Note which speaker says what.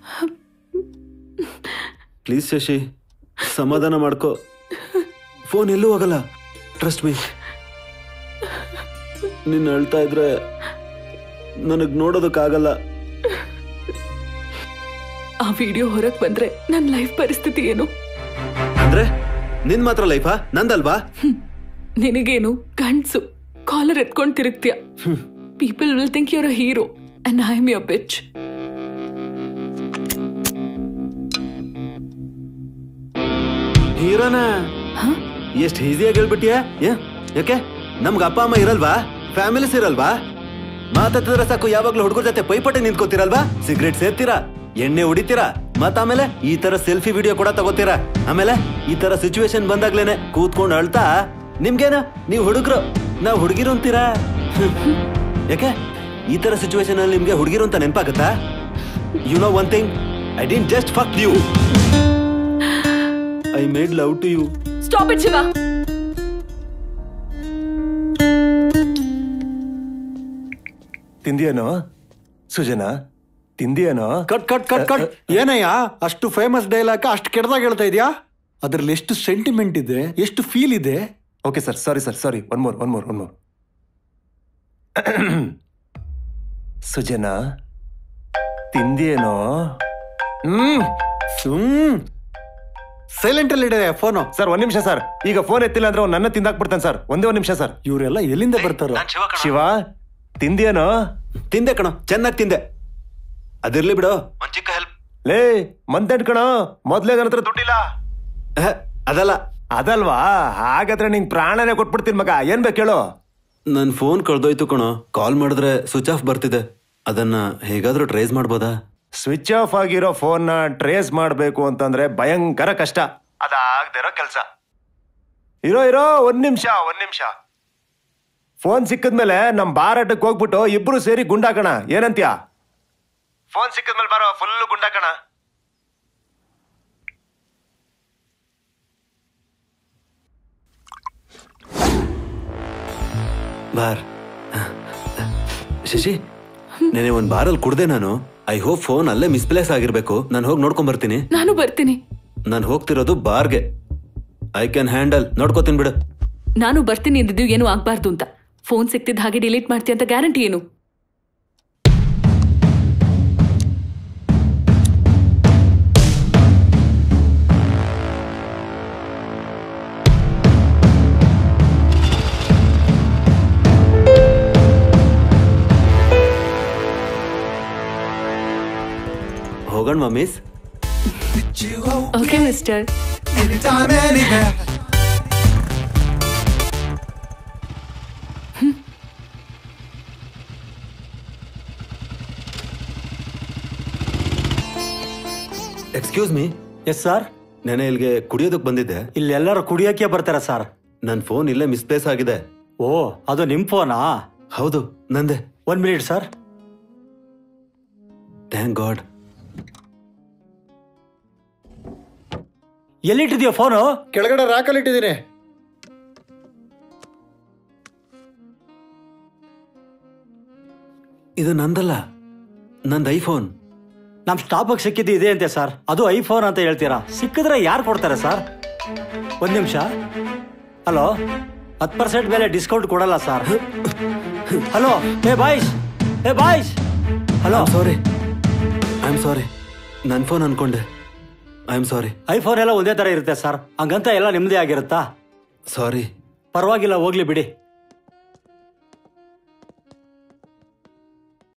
Speaker 1: Please Shashi ಸಮಾಧಾನ ಮಾಡ್ಕೋ phone ಎಲ್ಲೂ ಹೋಗಲ್ಲ ಟ್ರಸ್ಟ್ ಮೀ ನಿನ್ನ ಹೇಳ್ತಾ ಇದ್ರೆ ನನಗ್ ನೋಡೋದಕ್ಕಾಗಲ್ಲ
Speaker 2: ಆ ವಿಡಿಯೋ ಹೊರಗ್ ಬಂದ್ರೆ ನನ್ನ ಲೈಫ್ ಪರಿಸ್ಥಿತಿ ಏನು
Speaker 1: ಅಂದ್ರೆ ನಿನ್ ಮಾತ್ರ ಲೈಫಾ ನಂದಲ್ವಾ
Speaker 2: ನಿನಗೇನು ಗಂಡ್ಸು ಕಾಲರ್ ಎತ್ಕೊಂಡ್ ತಿರುಗ್ತೀಯ people will think your a hero and I am your bitch
Speaker 1: ಹೀರೋನ ಎಷ್ಟು ಈಸಿಯಾಗಿ ಹೇಳ್ಬಿಟ್ಟಿಯಾ ಏ ಯಾಕೆ ನಮ್ಗೆ ಅಪ್ಪ ಅಮ್ಮ ಇರಲ್ವಾ ಫ್ಯಾಮಿಲೀಸ್ ಇರಲ್ವಾ ಮಾತಾಡ್ತಿದ್ರೆ ಸಾಕು ಯಾವಾಗ್ಲೂ ಹುಡುಗರ ಜೊತೆ ಪೈಪೋಟಿ ನಿಂತ್ಕೋತಿರಲ್ವಾ ಸಿಗರೇಟ್ ಸೇರ್ತೀರಾ ಎಣ್ಣೆ ಹೊಡಿತೀರಾ ಮತ್ತ ಆಮೇಲೆ ಈ ತರ ಸೆಲ್ಫಿ ವಿಡಿಯೋ ಕೂಡ ತಗೋತೀರಾ ಆಮೇಲೆ ಈ ತರ ಸಿಚುವೇಶನ್ ಬಂದಾಗ್ಲೇನೆ ಕೂತ್ಕೊಂಡು ಅಳ್ತಾ ನಿಮ್ಗೇನ ನೀವು ಹುಡುಗರು ನಾವು ಹುಡುಗಿರು ಅಂತೀರಾ ಯಾಕೆ ಈ ತರ ಸಿಚುವೇಶನ್ ಅಲ್ಲಿ ನಿಮ್ಗೆ ಹುಡುಗಿರು ಅಂತ ನೆನಪಾಗತ್ತಾ you know one thing I didn't just fuck you I made love to you
Speaker 2: stop it Shiva
Speaker 3: ತಿಂದಿಯೇನೋ ಸುಜನಾ ತಿಂದಿಯೇನೋ
Speaker 4: ಕಟ್ ಕಟ್ ಕಟ್ ಕಟ್ ಏನಯ್ಯ ಅಷ್ಟು ಫೇಮಸ್ ಡೈಲಾಗ್ ಅಷ್ಟು ಕೆಡ್ದಾಗ ಹೇಳ್ತಾ ಇದೆಯಾ ಅದ್ರಲ್ಲಿ ಎಷ್ಟು ಸೆಂಟಿಮೆಂಟ್ ಇದೆ ಎಷ್ಟು ಫೀಲ್ ಇದೆ
Speaker 3: okay sir sorry sir sorry one more one more one more Sujana ತಿಂದಿಯೇನೋ
Speaker 4: ಹ್ಮ್ ಸುಮ್ ಸೈಲೆಂಟ್ ಅಲ್ಲಿ ಇಡದೆ ಫೋನು
Speaker 3: ಸರ್ ಒಂದ್ ನಿಮಿಷ ಸರ್ ಈಗ ಫೋನ್ ಎತ್ತಿಲ್ಲ ಅಂದ್ರೆ ಅವ್ನು ನನ್ನ ತಿಂದಾಕ್ಬಿಡ್ತಾನೆ ಸರ್ ಒಂದೇ ಒಂದ್ ನಿಮಿಷ ಸರ್
Speaker 4: ಇವರೆಲ್ಲ ಎಲ್ಲಿಂದ ಬರ್ತಾರೋ
Speaker 3: ಶಿವ ತಿಂದಿಯೇನೋ
Speaker 1: ತಿಂದೆ ಕಣೋ ಚೆನ್ನಾಗಿ ತಿಂದೆ ಅದಿರ್ಲಿ ಬಿಡು ಒಂದ್ ಚಿಕ್ಕ ಹೆಲ್ಪ್
Speaker 3: ಲೇ ಮಂತೆಂಟ್ ಕಣೋ ಮೊದ್ಲೇ ನನ್ನ ಹತ್ರ ದುಡ್ಡಿಲ್ಲ
Speaker 1: ಅದಲ್ಲ
Speaker 3: ಅದಲ್ವಾ ಹಾಗಾದ್ರೆ ನಿಂಗ್ ಪ್ರಾಣನೇ ಕೊಟ್ಬಿಡ್ತೀನಿ ಮಗ ಏನ್ ಬೇಕು ಹೇಳು
Speaker 1: ನನ್ ಫೋನ್ ಕಳ್ದೋಯ್ತು ಕಣೋ ಕಾಲ್ ಮಾಡಿದ್ರೆ ಸ್ವಿಚ್ ಆಫ್ ಬರ್ತಿದೆ ಅದನ್ನ ಹೇಗಾದ್ರೂ ಟ್ರೇಸ್ ಮಾಡ್ಬೋದಾ
Speaker 3: ಸ್ವಿಚ್ ಆಫ್ ಆಗಿರೋ ಫೋನ್ ನ ಟ್ರೇಸ್ ಮಾಡ್ಬೇಕು ಅಂತಂದ್ರೆ ಭಯಂಕರ ಕಷ್ಟ ಅದಾಗ್ದಿರೋ ಕೆಲಸ ಇರೋ ಇರೋ ಒಂದ್ ನಿಮಿಷ ಒಂದ್ ನಿಮಿಷ ಫೋನ್ ಸಿಕ್ಕಿದ್ಮೇಲೆ ನಮ್ ಬಾರಾಟಕ್ಕೆ ಹೋಗ್ಬಿಟ್ಟು ಇಬ್ರು ಸೇರಿ ಗುಂಡಾಕಣ ಏನಂತ್ಯ ಫೋನ್ ಸಿಕ್ಕಿದ್ಮೇಲೆ ಬಾರೋ ಫುಲ್ ಗುಂಡಾಕಣ
Speaker 1: ಬಾರ್ ಶಶಿ ನೆನೆ ಒಂದ್ ಬಾರಲ್ಲಿ ಕುಡ್ದೆ ನಾನು ಐ ಹೋಪ್ ಫೋನ್ ಅಲ್ಲೇ ಮಿಸ್ಪ್ಲೇಸ್ ಆಗಿರ್ಬೇಕು ನಾನು ಹೋಗಿ ನೋಡ್ಕೊಂಡ್ ಬರ್ತೀನಿ
Speaker 2: ನಾನು ಬರ್ತೀನಿ
Speaker 1: ನಾನು ಹೋಗ್ತಿರೋದು ಬಾರ್ಗೆ ಐ ಕ್ಯಾನ್ ಹ್ಯಾಂಡಲ್ ನೋಡ್ಕೋತೀನಿ ಬಿಡು
Speaker 2: ನಾನು ಬರ್ತೀನಿ ಅಂದಿದ್ದು ಏನು ಆಗ್ಬಾರ್ದು ಅಂತ ಫೋನ್ ಸಿಕ್ತಿದ್ದ ಹಾಗೆ ಡಿಲೀಟ್ ಮಾಡ್ತೀಯ ಅಂತ ಗ್ಯಾರಂಟಿ ಏನು
Speaker 1: ಹೋಗೋಣ mummies
Speaker 2: okay mister
Speaker 5: Anytime, anywhere.
Speaker 1: Excuse me
Speaker 4: yes sir
Speaker 1: ನೆನೆ ಇಲ್ಲಿಗೆ ಕುಡಿಯೋದಕ್ಕೆ ಬಂದಿದ್ದೆ
Speaker 4: ಇಲ್ಲಿ ಎಲ್ಲರೂ ಕುಡಿಯೋಕೆ ಬರ್ತಾರೆ ಸರ್
Speaker 1: ನನ್ನ ಫೋನ್ ಇಲ್ಲೇ ಮಿಸ್ಪ್ಲೇಸ್ ಆಗಿದೆ
Speaker 4: ಓ ಅದು ನಿಮ್ ಫೋನಾ
Speaker 1: ಹೌದು ನಂದೆ
Speaker 4: one minute sir
Speaker 1: thank God
Speaker 4: ಎಲ್ಲಿಟ್ಟಿದ್ಯೋ ಫೋನು ಕೆಳಗಡೆ ರ್ಯಾಕಲ್ಲಿ ಇಟ್ಟಿದ್ದೀನಿ
Speaker 1: ಇದು ನಂದಲ್ಲ ನಂದು ಐಫೋನ್
Speaker 4: ನಮ್ ಸ್ಟಾಪಿಗೆ ಸಿಕ್ಕಿದ್ದು ಇದೆ ಅಂತೆ ಸರ್ ಅದು ಐಫೋನ್ ಅಂತ ಹೇಳ್ತೀರಾ ಸಿಕ್ಕಿದ್ರೆ ಯಾರು ಕೊಡ್ತಾರೆ ಸರ್ ಒಂದ್ ನಿಮಿಷ ಹಲೋ ಹತ್ತು ಪರ್ಸೆಂಟ್ ಮೇಲೆ ಡಿಸ್ಕೌಂಟ್ ಕೊಡಲ್ಲ ಸರ್ ಹಲೋ ಏ ಬಾಯ್ಸ್ ಏ boys hello
Speaker 1: sorry I am sorry ನನ್ನ ಫೋನ್ ಅನ್ಕೊಂಡೆ ಐ ಆಮ್ ಸಾರಿ
Speaker 4: ಐಫೋನ್ ಎಲ್ಲ ಒಂದೇ ತರ ಇರುತ್ತೆ ಸರ್ ಹಂಗಂತ ಎಲ್ಲ ನಿಮ್ಮದೇ ಆಗಿರುತ್ತಾ
Speaker 1: ಸಾರಿ
Speaker 4: ಪರವಾಗಿಲ್ಲ ಹೋಗ್ಲಿ ಬಿಡಿ